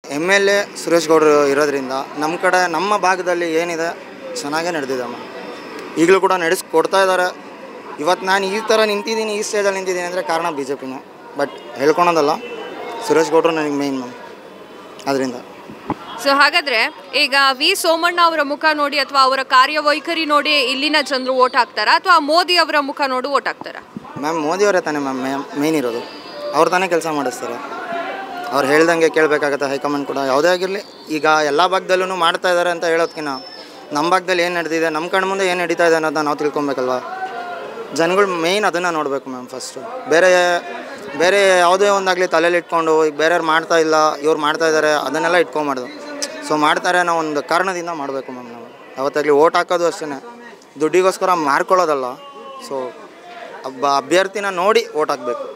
M L A Suresh ಗೌಡರು ಇರೋದ್ರಿಂದ ನಮ್ಮ ಕಡೆ ನಮ್ಮ ಭಾಗದಲ್ಲಿ ಏನಿದೆ ಚೆನ್ನಾಗೇ ನಡೆದಿದೆ ಮ್ಯಾಮ್ ಈಗಲೂ ಕೂಡ ನಡೆಸ್ಕೊಡ್ತಾ ಇದ್ದಾರೆ ಇವತ್ತು ನಾನು ಈ ಥರ ನಿಂತಿದ್ದೀನಿ ಈ ಸ್ಟೇಜಲ್ಲಿ ನಿಂತಿದ್ದೀನಿ ಅಂದರೆ ಕಾರಣ ಬಿ ಜೆ ಪಿನೇ ಬಟ್ ಹೇಳ್ಕೊಳೋದಲ್ಲ ಸುರೇಶ್ ಗೌಡರು ನನಗೆ ಮೇಯ್ನ್ ಮ್ಯಾಮ್ ಅದರಿಂದ ಸೊ ಹಾಗಾದ್ರೆ ಈಗ ವಿ ಸೋಮಣ್ಣ ಅವರ ಮುಖ ನೋಡಿ ಅಥವಾ ಅವರ ಕಾರ್ಯವೈಖರಿ ನೋಡಿ ಇಲ್ಲಿನ ಜನರು ಓಟ್ ಹಾಕ್ತಾರಾ ಅಥವಾ ಮೋದಿ ಅವರ ಮುಖ ನೋಡಿ ಓಟ್ ಹಾಕ್ತಾರಾ ಮ್ಯಾಮ್ ಮೋದಿಯವರೇ ತಾನೇ ಮ್ಯಾಮ್ ಮೇಯ್ನ್ ಇರೋದು ಅವ್ರು ತಾನೇ ಕೆಲಸ ಮಾಡಿಸ್ತಾರೆ ಅವ್ರು ಹೇಳ್ದಂಗೆ ಕೇಳಬೇಕಾಗತ್ತೆ ಹೈಕಮಾಂಡ್ ಕೂಡ ಯಾವುದೇ ಆಗಿರಲಿ ಈಗ ಎಲ್ಲ ಭಾಗದಲ್ಲೂ ಮಾಡ್ತಾ ಇದ್ದಾರೆ ಅಂತ ಹೇಳೋದ್ಕಿಂತ ನಮ್ಮ ಭಾಗದಲ್ಲಿ ಏನು ನಡೆದಿದೆ ನಮ್ಮ ಕಣ್ಣು ಮುಂದೆ ಏನು ನಡೀತಾ ಇದೆ ಅನ್ನೋದನ್ನ ನಾವು ತಿಳ್ಕೊಬೇಕಲ್ವ ಜನಗಳು ಮೇಯ್ನ್ ಅದನ್ನು ನೋಡಬೇಕು ಮ್ಯಾಮ್ ಫಸ್ಟು ಬೇರೆ ಬೇರೆ ಯಾವುದೇ ಒಂದಾಗಲಿ ತಲೆಯಲ್ಲಿ ಇಟ್ಕೊಂಡು ಈಗ ಬೇರೆಯವ್ರು ಮಾಡ್ತಾ ಇಲ್ಲ ಇವ್ರು ಮಾಡ್ತಾ ಇದ್ದಾರೆ ಅದನ್ನೆಲ್ಲ ಇಟ್ಕೊಂಬಾರ್ದು ಸೊ ಮಾಡ್ತಾರೆ ಅನ್ನೋ ಒಂದು ಕಾರಣದಿಂದ ಮಾಡಬೇಕು ಮ್ಯಾಮ್ ನಾವು ಯಾವತ್ತಾಗಲಿ ಓಟ್ ಹಾಕೋದು ಅಷ್ಟೇ ದುಡ್ಡಿಗೋಸ್ಕರ ಮಾರ್ಕೊಳ್ಳೋದಲ್ಲ ಸೊ ಒಬ್ಬ ಅಭ್ಯರ್ಥಿನ ನೋಡಿ ಓಟ್ ಹಾಕಬೇಕು